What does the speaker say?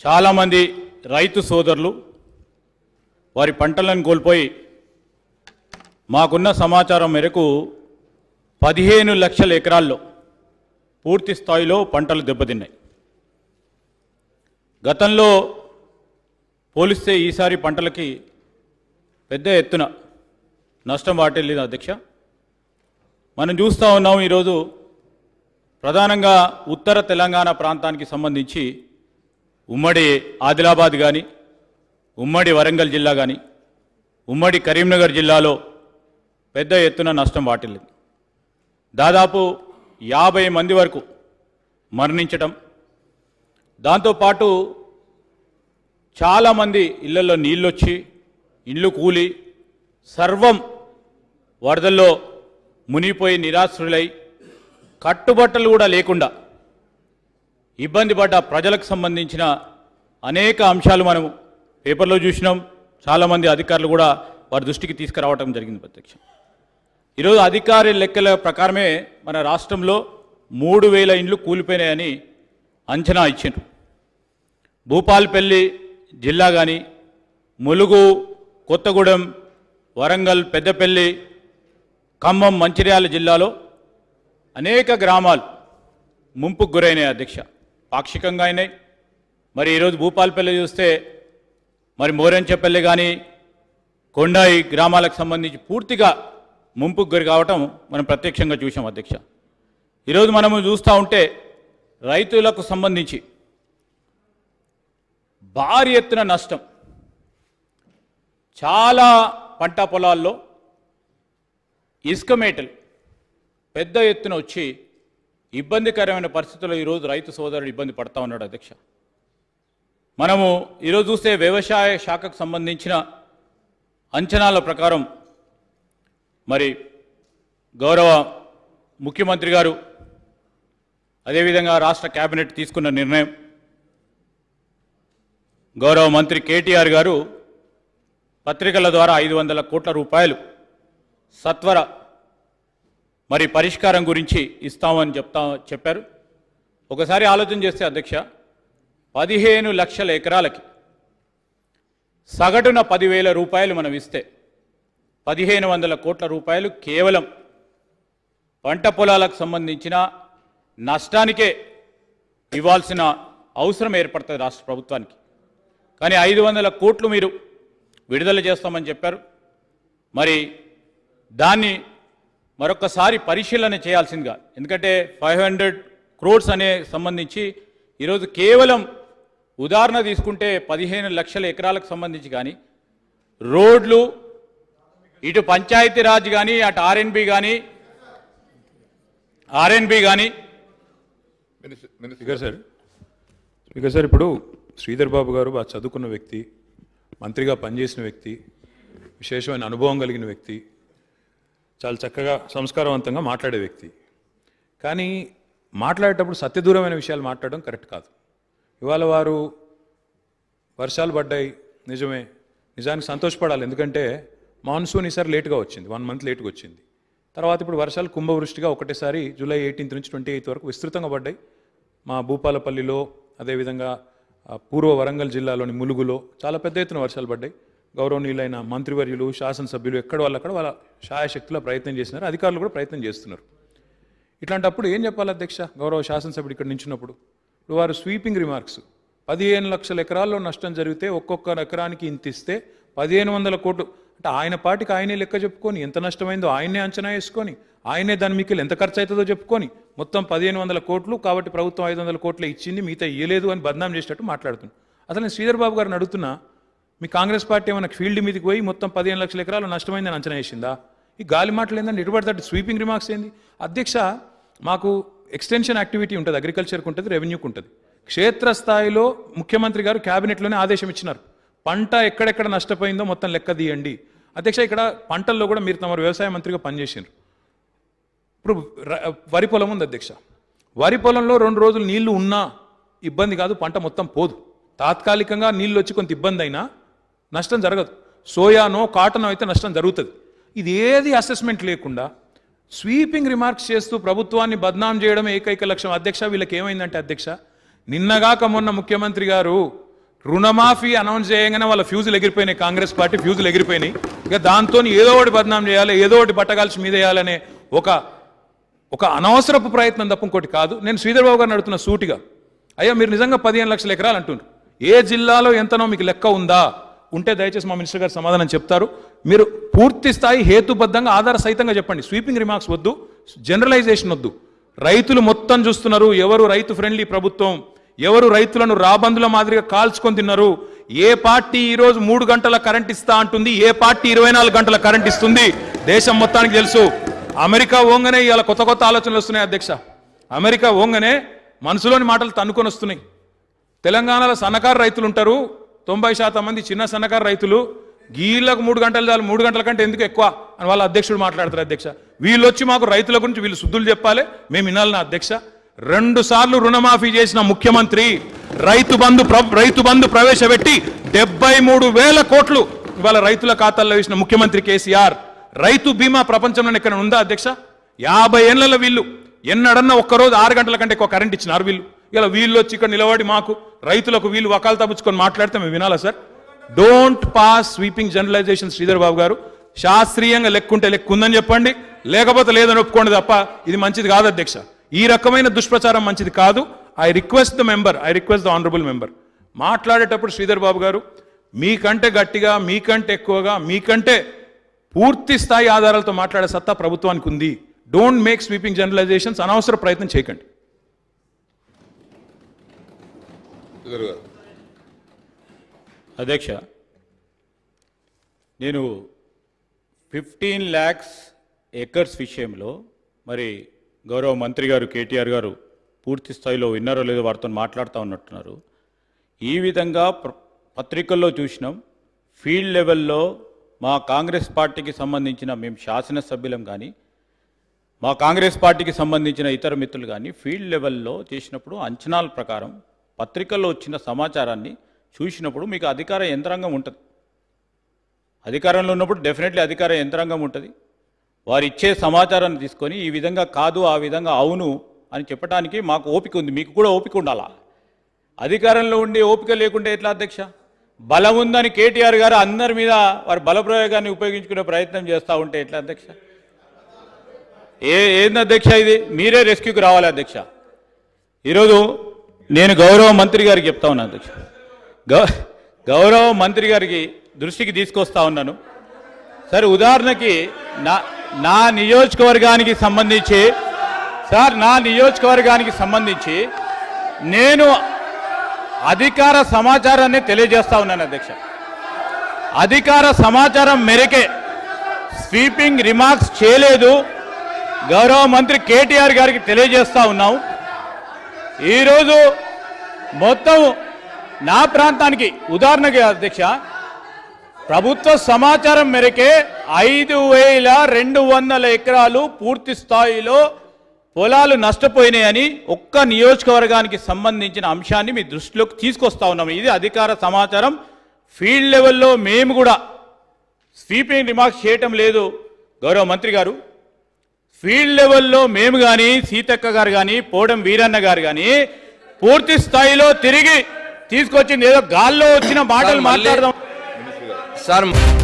చాలామంది రైతు సోదరులు వారి పంటలను కోల్పోయి మాకున్న సమాచారం మేరకు పదిహేను లక్షల ఎకరాల్లో పూర్తి స్థాయిలో పంటలు దెబ్బతిన్నాయి గతంలో పోలిస్తే ఈసారి పంటలకి పెద్ద ఎత్తున నష్టం వాటిల్లింది అధ్యక్ష మనం చూస్తూ ఉన్నాం ఈరోజు ప్రధానంగా ఉత్తర తెలంగాణ ప్రాంతానికి సంబంధించి ఉమ్మడి ఆదిలాబాద్ కానీ ఉమ్మడి వరంగల్ జిల్లా కానీ ఉమ్మడి కరీంనగర్ జిల్లాలో పెద్ద ఎత్తున నష్టం వాటిల్లింది దాదాపు యాభై మంది వరకు మరణించటం దాంతోపాటు చాలామంది ఇళ్లలో నీళ్ళొచ్చి ఇళ్ళు కూలి సర్వం వరదల్లో మునిగిపోయి నిరాశ్రులై కట్టుబట్టలు కూడా లేకుండా ఇబ్బంది పడ్డ ప్రజలకు సంబంధించిన అనేక అంశాలు మనం పేపర్లో చూసినాం చాలామంది అధికారులు కూడా వారి దృష్టికి తీసుకురావటం జరిగింది ప్రత్యక్షం ఈరోజు అధికారి లెక్కల ప్రకారమే మన రాష్ట్రంలో మూడు వేల ఇండ్లు కూలిపోయినాయని అంచనా ఇచ్చిండ్రు భూపాల్పల్లి జిల్లా కానీ ములుగు కొత్తగూడెం వరంగల్ పెద్దపల్లి ఖమ్మం మంచిర్యాల జిల్లాలో అనేక గ్రామాలు ముంపుకు గురైనాయి అధ్యక్ష పాక్షికంగా అయినాయి మరి ఈరోజు భూపాల్పల్లి చూస్తే మరి మోరెంచపల్లి కానీ కొండాయి గ్రామాలకు సంబంధించి పూర్తిగా ముంపుకు గురి కావటం మనం ప్రత్యక్షంగా చూసాం అధ్యక్ష ఈరోజు మనము చూస్తూ ఉంటే రైతులకు సంబంధించి భారీ ఎత్తున నష్టం చాలా పంట పొలాల్లో ఇసుక మేటలు పెద్ద ఎత్తున వచ్చి ఇబ్బందికరమైన పరిస్థితుల్లో ఈరోజు రైతు సోదరుడు ఇబ్బంది పడతా ఉన్నాడు అధ్యక్ష మనము ఈరోజు చూస్తే వ్యవసాయ శాఖకు సంబంధించిన అంచనాల ప్రకారం మరి గౌరవ ముఖ్యమంత్రి గారు అదేవిధంగా రాష్ట్ర కేబినెట్ తీసుకున్న నిర్ణయం గౌరవ మంత్రి కేటీఆర్ గారు పత్రికల ద్వారా ఐదు వందల కోట్ల రూపాయలు సత్వర మరి పరిష్కారం గురించి ఇస్తామని చెప్తా చెప్పారు ఒకసారి ఆలోచన చేస్తే అధ్యక్ష పదిహేను లక్షల ఎకరాలకి సగటున పదివేల రూపాయలు మనం ఇస్తే పదిహేను వందల కోట్ల రూపాయలు కేవలం పంట పొలాలకు సంబంధించిన నష్టానికే ఇవ్వాల్సిన అవసరం ఏర్పడుతుంది రాష్ట్ర ప్రభుత్వానికి కానీ ఐదు వందల కోట్లు మీరు విడుదల చేస్తామని చెప్పారు మరి దాన్ని మరొకసారి పరిశీలన చేయాల్సిందిగా ఎందుకంటే ఫైవ్ హండ్రెడ్ క్రోడ్స్ అనే సంబంధించి ఈరోజు కేవలం ఉదాహరణ తీసుకుంటే పదిహేను లక్షల ఎకరాలకు సంబంధించి కానీ రోడ్లు ఇటు పంచాయతీరాజ్ కానీ అటు ఆర్ఎన్బి కానీ ఆర్ఎన్బి కానీ స్పీకర్ సార్ స్పీకర్ సార్ ఇప్పుడు శ్రీధర్ బాబు గారు బాగా చదువుకున్న వ్యక్తి మంత్రిగా పనిచేసిన వ్యక్తి విశేషమైన అనుభవం కలిగిన వ్యక్తి చాలా చక్కగా సంస్కారవంతంగా మాట్లాడే వ్యక్తి కానీ మాట్లాడేటప్పుడు సత్యదూరమైన విషయాలు మాట్లాడడం కరెక్ట్ కాదు ఇవాళ వారు వర్షాలు పడ్డాయి నిజమే నిజానికి సంతోషపడాలి ఎందుకంటే మాన్సూన్ ఈసారి లేట్గా వచ్చింది వన్ మంత్ లేట్గా వచ్చింది తర్వాత ఇప్పుడు వర్షాలు కుంభవృష్టిగా ఒకటేసారి జూలై ఎయిటీన్త్ నుంచి ట్వంటీ ఎయిత్ వరకు విస్తృతంగా పడ్డాయి మా భూపాలపల్లిలో అదేవిధంగా ఆ, పూర్వ వరంగల్ జిల్లాలోని ములుగులో చాలా పెద్ద ఎత్తున వర్షాలు పడ్డాయి గౌరవనీయులైన మంత్రివర్యులు శాసనసభ్యులు ఎక్కడ వాళ్ళక్కడ వాళ్ళ శాయశక్తిలో ప్రయత్నం చేసినారు అధికారులు కూడా ప్రయత్నం చేస్తున్నారు ఇట్లాంటప్పుడు ఏం చెప్పాలి అధ్యక్ష గౌరవ శాసనసభ్యుడు ఇక్కడ నించున్నప్పుడు ఇప్పుడు వారు స్వీపింగ్ రిమార్క్స్ పదిహేను లక్షల ఎకరాల్లో నష్టం జరిగితే ఒక్కొక్క ఎకరానికి ఇంత ఇస్తే పదిహేను వందల కోట్లు అంటే ఆయన పాటికి ఆయనే లెక్క చెప్పుకొని ఎంత నష్టమైందో ఆయనే అంచనా వేసుకొని ఆయనే దాని మీకు ఎంత ఖర్చు అవుతుందో చెప్పుకొని మొత్తం పదిహేను వందల కోట్లు కాబట్టి ప్రభుత్వం ఐదు వందల కోట్లే ఇచ్చింది మిగతా ఇయ్యలేదు అని బద్నాం చేసేటట్టు మాట్లాడుతున్నాను అసలు నేను శ్రీధర్ బాబు గారిని అడుగుతున్నా మీ కాంగ్రెస్ పార్టీ ఏమైనా ఫీల్డ్ మీదకి పోయి మొత్తం పదిహేను లక్షల ఎకరాలు నష్టమైందని అంచనా వేసిందా ఈ గాలి మాటలు ఏంటంటే ఇటుపడతాడు స్వీపింగ్ రిమార్క్స్ ఏంది అధ్యక్ష మాకు ఎక్స్టెన్షన్ యాక్టివిటీ ఉంటుంది అగ్రికల్చర్కి ఉంటుంది రెవెన్యూకి ఉంటుంది క్షేత్రస్థాయిలో ముఖ్యమంత్రి గారు క్యాబినెట్లోనే ఆదేశం ఇచ్చినారు పంట ఎక్కడెక్కడ నష్టపోయిందో మొత్తం లెక్క తీయండి అధ్యక్ష ఇక్కడ పంటల్లో కూడా మీరు తమ వ్యవసాయ మంత్రిగా పనిచేసారు ఇప్పుడు ర- వరి పొలం ఉంది అధ్యక్ష వరి పొలంలో రెండు రోజులు నీళ్లు ఉన్నా ఇబ్బంది కాదు పంట మొత్తం పోదు తాత్కాలికంగా నీళ్ళు వచ్చి కొంత ఇబ్బంది అయినా నష్టం జరగదు సోయానో కాటనో అయితే నష్టం జరుగుతుంది ఇది ఏది అసెస్మెంట్ లేకుండా స్వీపింగ్ రిమార్క్స్ చేస్తూ ప్రభుత్వాన్ని బద్నాం చేయడం ఏకైక లక్ష్యం అధ్యక్ష వీళ్ళకి ఏమైందంటే అధ్యక్ష నిన్నగాక మొన్న ముఖ్యమంత్రి గారు రుణమాఫీ అనౌన్స్ చేయగానే వాళ్ళ ఫ్యూజులు ఎగిరిపోయినాయి కాంగ్రెస్ పార్టీ ఫ్యూజులు ఎగిరిపోయినాయి ఇక దాంతో ఏదో ఒకటి బదనాం చేయాలి ఏదో ఒకటి బట్టగాల్చి మీద వేయాలనే ఒక ఒక అనవసరపు ప్రయత్నం తప్ప ఇంకోటి కాదు నేను శ్రీధర్ బాబు గారిని అడుగుతున్న సూటిగా అయ్యా మీరు నిజంగా పదిహేను లక్షల ఎకరాలు అంటున్నారు ఏ జిల్లాలో ఎంతనో మీకు లెక్క ఉందా ఉంటే దయచేసి మా మినిస్టర్ గారు సమాధానం చెప్తారు మీరు పూర్తి స్థాయి హేతుబద్ధంగా ఆధార సహితంగా చెప్పండి స్వీపింగ్ రిమార్క్స్ వద్దు జనరలైజేషన్ వద్దు రైతులు మొత్తం చూస్తున్నారు ఎవరు రైతు ఫ్రెండ్లీ ప్రభుత్వం ఎవరు రైతులను రాబందుల మాదిరిగా కాల్చుకొని తిన్నారు ఏ పార్టీ ఈ రోజు మూడు గంటల కరెంట్ ఇస్తా అంటుంది ఏ పార్టీ ఇరవై నాలుగు గంటల కరెంట్ ఇస్తుంది దేశం మొత్తానికి తెలుసు అమెరికా ఓంగనే ఇవాళ కొత్త కొత్త ఆలోచనలు వస్తున్నాయి అధ్యక్ష అమెరికా ఓంగనే మనసులోని మాటలు తన్నుకొని వస్తున్నాయి తెలంగాణలో సన్నకారు రైతులు ఉంటారు తొంభై శాతం మంది చిన్న సన్నకారు రైతులు గీళ్ళకు మూడు గంటలు చాలు మూడు గంటల కంటే ఎందుకు ఎక్కువ అని వాళ్ళ అధ్యక్షుడు మాట్లాడతారు అధ్యక్ష వీళ్ళు వచ్చి మాకు రైతుల గురించి వీళ్ళు శుద్ధులు చెప్పాలి మేము వినాలి నా అధ్యక్ష రెండు సార్లు రుణమాఫీ చేసిన ముఖ్యమంత్రి రైతు బంధు ప్ర- రైతు బంధు ప్రవేశపెట్టి డెబ్బై మూడు వేల కోట్లు ఇవాళ రైతుల ఖాతాల్లో వేసిన ముఖ్యమంత్రి కేసీఆర్ రైతు బీమా ప్రపంచంలో ఎక్కడ ఉందా అధ్యక్ష యాభై ఏళ్లలో వీళ్ళు ఎన్నడన్నా ఒక్కరోజు ఆరు గంటల కంటే ఎక్కువ కరెంట్ ఇచ్చినారు వీళ్ళు ఇలా వీళ్ళు వచ్చి ఇక్కడ నిలబడి మాకు రైతులకు వీళ్ళు వకాలు తప్పించుకొని మాట్లాడితే మేము వినాలా sir don't pass sweeping generalisation Sridhar Babu garu శాస్త్రీయంగా లెక్కుంటే లెక్కు ఉందని చెప్పండి లేకపోతే లేదని ఒప్పుకోండి తప్ప ఇది మంచిది కాదు అధ్యక్ష ఈ రకమైన దుష్ప్రచారం మంచిది కాదు I request the member I request the honourable member మాట్లాడేటప్పుడు శ్రీధర్ బాబు గారు మీకంటే గట్టిగా మీకంటే ఎక్కువగా మీకంటే పూర్తి స్థాయి ఆధారాలతో మాట్లాడే సత్తా ప్రభుత్వానికి ఉంది డోంట్ మేక్ స్వీపింగ్ జనరలైజేషన్స్ అనవసర ప్రయత్నం చేయకండి శ్రీధర్ గారు అధ్యక్ష నేను ఫిఫ్టీన్ ల్యాక్స్ ఎకర్స్ విషయంలో మరి గౌరవ మంత్రి గారు కేటీఆర్ గారు పూర్తి స్థాయిలో విన్నారో లేదో వారితో మాట్లాడుతూ ఉన్నట్టున్నారు ఈ విధంగా ప్ర- పత్రికల్లో చూసినాం ఫీల్డ్ లెవెల్లో మా కాంగ్రెస్ పార్టీకి సంబంధించిన మేము శాసనసభ్యులం కానీ మా కాంగ్రెస్ పార్టీకి సంబంధించిన ఇతర మిత్రులు కానీ ఫీల్డ్ లెవెల్లో చేసినప్పుడు అంచనాల ప్రకారం పత్రికల్లో వచ్చిన సమాచారాన్ని చూసినప్పుడు మీకు అధికార యంత్రాంగం ఉంటుంది అధికారంలో ఉన్నప్పుడు డెఫినెట్లీ అధికార యంత్రాంగం ఉంటుంది వారు ఇచ్చే సమాచారాన్ని తీసుకొని ఈ విధంగా కాదు ఆ విధంగా అవును అని చెప్పడానికి మాకు ఓపిక ఉంది మీకు కూడా ఓపిక ఉండాలా అధికారంలో ఉండి ఓపిక లేకుంటే ఎట్లా అధ్యక్ష బలం ఉందని కేటీఆర్ గారు అందరి మీద వారి బలప్రయోగాన్ని ఉపయోగించుకునే ప్రయత్నం చేస్తూ ఉంటే ఎట్లా అధ్యక్ష ఏ ఏంది అధ్యక్ష ఇది మీరే రెస్క్యూకి రావాలి అధ్యక్ష ఈరోజు నేను గౌరవ మంత్రి గారికి చెప్తా ఉన్నాను అధ్యక్ష గౌ గౌరవ మంత్రి గారికి దృష్టికి తీసుకొస్తా ఉన్నాను సార్ ఉదాహరణకి నా నా నియోజకవర్గానికి సంబంధించి సార్ నా నియోజకవర్గానికి సంబంధించి నేను అధికార సమాచారాన్ని తెలియజేస్తా ఉన్నాను అధ్యక్ష అధికార సమాచారం మేరకే స్వీపింగ్ రిమార్క్స్ చేయలేదు గౌరవ మంత్రి కేటీఆర్ గారికి తెలియజేస్తా ఉన్నాం ఈరోజు మొత్తం నా ప్రాంతానికి ఉదాహరణకి అధ్యక్ష ప్రభుత్వ సమాచారం మేరకే ఐదు వేల రెండు వందల ఎకరాలు పూర్తి స్థాయిలో పొలాలు నష్టపోయినాయని ఒక్క నియోజకవర్గానికి సంబంధించిన అంశాన్ని మీ దృష్టిలోకి తీసుకొస్తా ఉన్నాము ఇది అధికార సమాచారం ఫీల్డ్ లెవెల్లో మేము కూడా స్వీపింగ్ రిమార్క్స్ చేయటం లేదు గౌరవ మంత్రి గారు ఫీల్డ్ లెవెల్లో మేము కానీ సీతక్క గారు కానీ పోడం వీరన్న గారు కానీ పూర్తి స్థాయిలో తిరిగి తీసుకొచ్చింది ఏదో గాల్లో వచ్చిన మాటలు సార్, మళ్ళీ- మాట్లాడదాం సార్